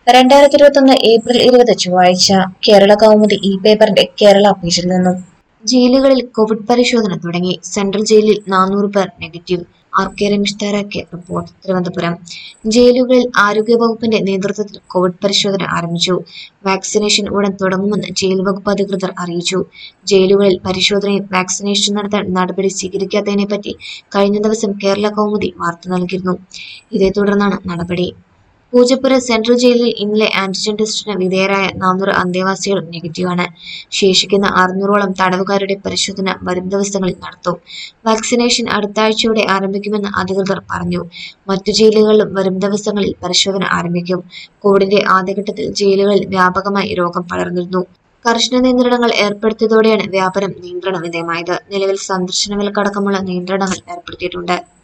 രണ്ടായിരത്തി ഇരുപത്തൊന്ന് ഏപ്രിൽ ഇരുപത് ചൊവ്വാഴ്ച കേരള കൗമുദി ഇ പേപ്പറിന്റെ കേരള പേജിൽ നിന്നും ജയിലുകളിൽ കോവിഡ് പരിശോധന തുടങ്ങി സെൻട്രൽ ജയിലിൽ നാനൂറ് പേർ നെഗറ്റീവ് ആർ കെ രമേശ് തയ്യാറാക്കിയ റിപ്പോർട്ട് തിരുവനന്തപുരം ജയിലുകളിൽ ആരോഗ്യവകുപ്പിന്റെ നേതൃത്വത്തിൽ കോവിഡ് പരിശോധന ആരംഭിച്ചു വാക്സിനേഷൻ ഉടൻ തുടങ്ങുമെന്ന് ജയിൽ വകുപ്പ് അധികൃതർ അറിയിച്ചു ജയിലുകളിൽ പരിശോധനയും വാക്സിനേഷൻ നടത്താൻ നടപടി സ്വീകരിക്കാത്തതിനെപ്പറ്റി കഴിഞ്ഞ ദിവസം കേരള കൗമുദി വാർത്ത നൽകിയിരുന്നു ഇതേ തുടർന്നാണ് നടപടി പൂജപ്പുര സെൻട്രൽ ജയിലിൽ ഇന്നലെ ആന്റിജൻ ടെസ്റ്റിന് വിധേയരായ നാനൂറ് അന്തേവാസികളും നെഗറ്റീവാണ് ശേഷിക്കുന്ന അറുന്നൂറോളം തടവുകാരുടെ പരിശോധന വരും ദിവസങ്ങളിൽ നടത്തും വാക്സിനേഷൻ അടുത്ത ആഴ്ചയോടെ ആരംഭിക്കുമെന്ന് അധികൃതർ പറഞ്ഞു മറ്റു ജയിലുകളിലും വരും ദിവസങ്ങളിൽ പരിശോധന ആരംഭിക്കും കോവിഡിന്റെ ആദ്യഘട്ടത്തിൽ ജയിലുകളിൽ വ്യാപകമായി രോഗം പടർന്നിരുന്നു കർശന നിയന്ത്രണങ്ങൾ ഏർപ്പെടുത്തിയതോടെയാണ് വ്യാപനം നിയന്ത്രണ വിധേയമായത് നിലവിൽ സന്ദർശന വിലക്കടക്കമുള്ള നിയന്ത്രണങ്ങൾ ഏർപ്പെടുത്തിയിട്ടുണ്ട്